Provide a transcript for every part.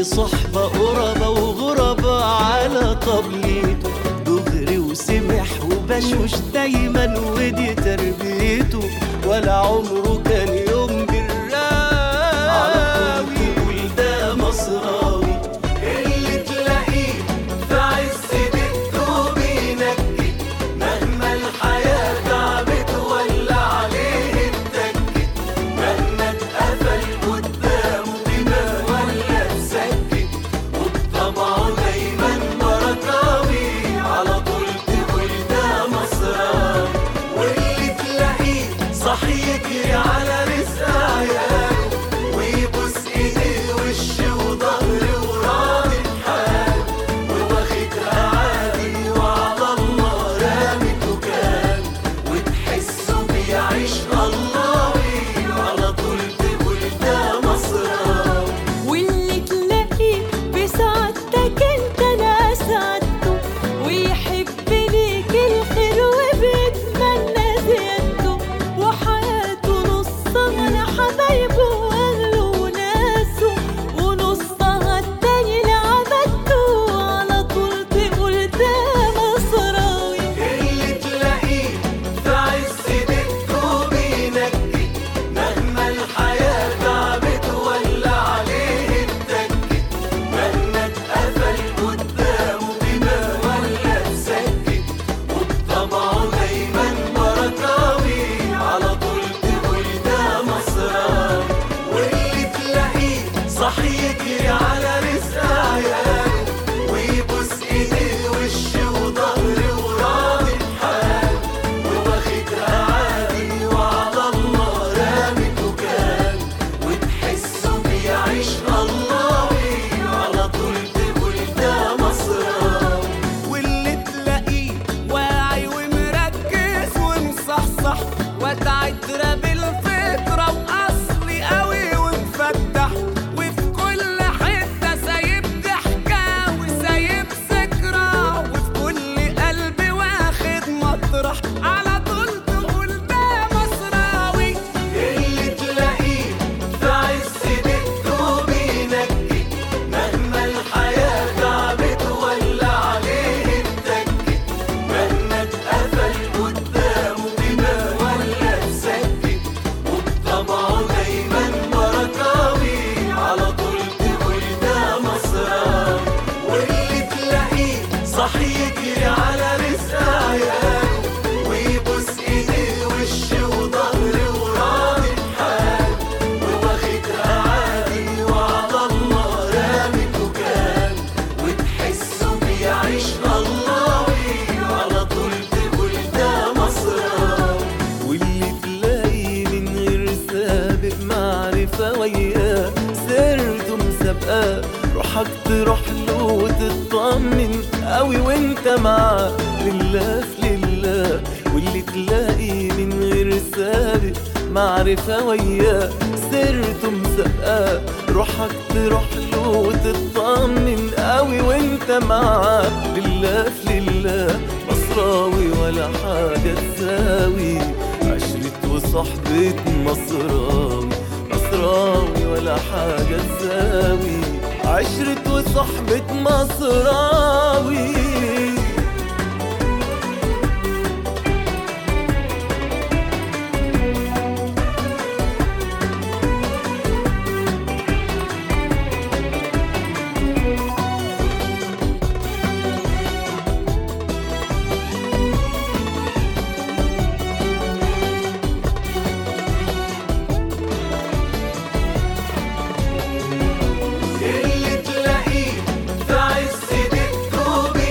صحبة قربة وغربة على طبليته دغري وسمح وبشوش دايما ودي تربيته ولا عمره كان يوم بالراوي يقول ده مصراوي اللي تلاقيه في عز دقته بينكد مهما الحياة تعبت ولا عليه اتكت مهما اتقفل قدامه دماغ ولا اتسكت وبطبعه دايما بركاوي على طول تقول ده مصراوي واللي تلاقيه صحي يجري على رزق عياله ويبوس ايديه وشه وظهره وراضي بحاله وواخدها عادي وعلى الله رامته كان وتحسه بيعيش اللهوي على طول تقول ده مصراوي واللي تلاقيه بسعادتك انت لا سعادته ويحب ليك الخير وبيتمنى زيادته وحياته نصها لحبايبه واهله وناسه ونصها التاني لعبادته على طول تقول ده مصراوي اللي تلاقيه في عز دقته بينكد مهما الحياة تعبت ولا عليه اتكت مهما اتقفل قدامه دماغ ولا اتسكت وبطبعه دايما بركاوي على طول تقول ده مصراوي واللي تلاقيه صحي يجري على رزق عياله ويبوس ايديه وشه وظهره وراضي بحاله وواخدها عادي وعلى الله رامته كان وتحسه بيعيش اللهوي على طول تقول ده مصراوي واللي تلاقيه واعي ومركز ومصحصح وتعترى بالفطرة وأصلي قوي ومفتح وفي كل حتة سايب ضحكة وسايب ذكرى وفي كل قلب واخد مطرح على طول تقول ده مصراوي اللي تلاقيه في عز دقته بينكد مهما الحياة تعبت ولا عليه اتكت مهما اتقفل قدامه دماغ ولا اتسكت وبطبعه دايما بركاوي على طول تقول ده مصراوي واللي تلاقيه صحي يجري على رزق عياله ويبوس ايديه وشه وظهره وراضي بحاله وواخدها عادي وعلى الله رامته كان وتحسه بيعيش اللهوي على طول تقول ده مصراوي واللي تلاقيه من غير سابق معرفة وياه سيرته مسابقة روحك تروح له وتطمن قوي وانت معاه لله في لله واللي تلاقيه من غير سابق معرفة وياه سيرته مسابقة روحك تروح له وتطمن قوي وانت معاه لله في لله مصراوي ولا حاجة تساوي عشرة وصحبة مصراوي مصراوي ولا حاجة تساوي عشرة وصحبة مصراوي اللي تلاقيه في عز دقته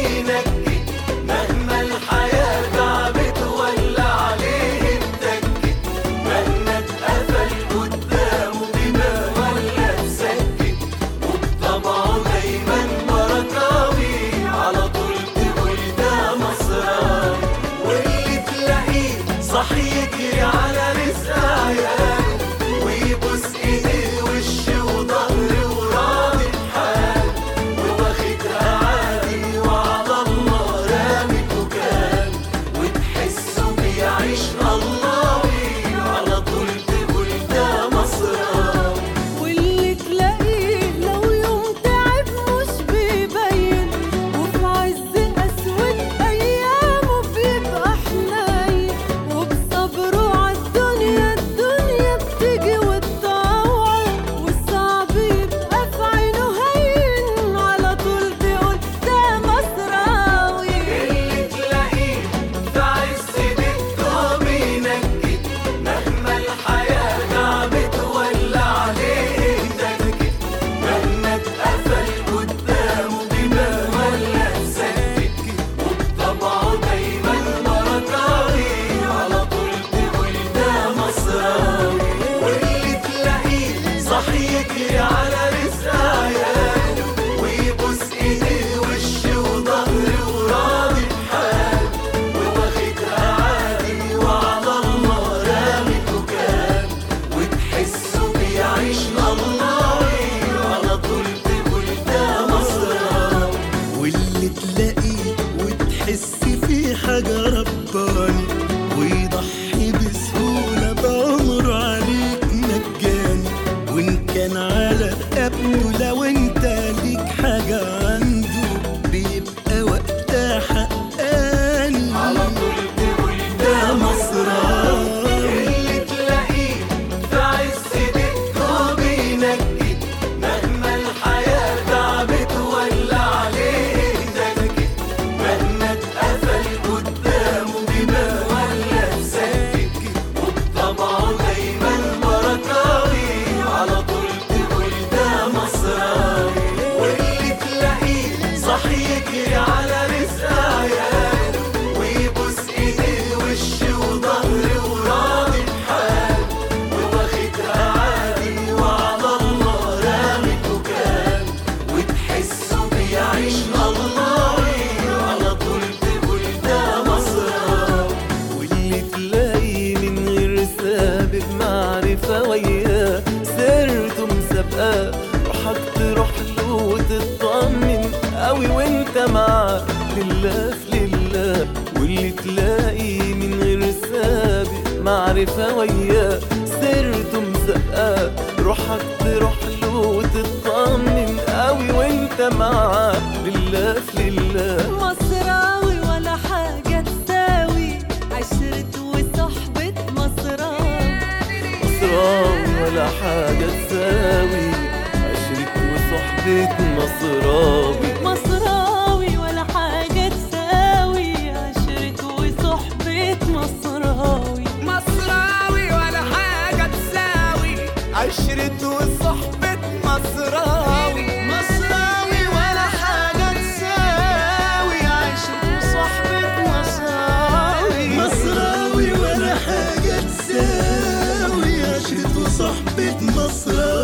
لله في لله واللي تلاقي من غير سابق معرفة وياه سيرته مسقاه روحك تروح له وتطمن قوي وانت معاه لله في لله مصراوي ولا حاجة تساوي عشرة وصحبة مصراوي مصراوي ولا حاجة تساوي عشرة وصحبة مصراوي مصراوي ولا حاجة تساوي عشرة وصحبة مصراوي مصراوي ولا حاجة تساوي عشرة وصحبة مصراوي مصراوي ولا حاجة تساوي عشرة وصحبة مصراوي مصراوي ولا حاجة تساوي عشرة وصحبة مصراوي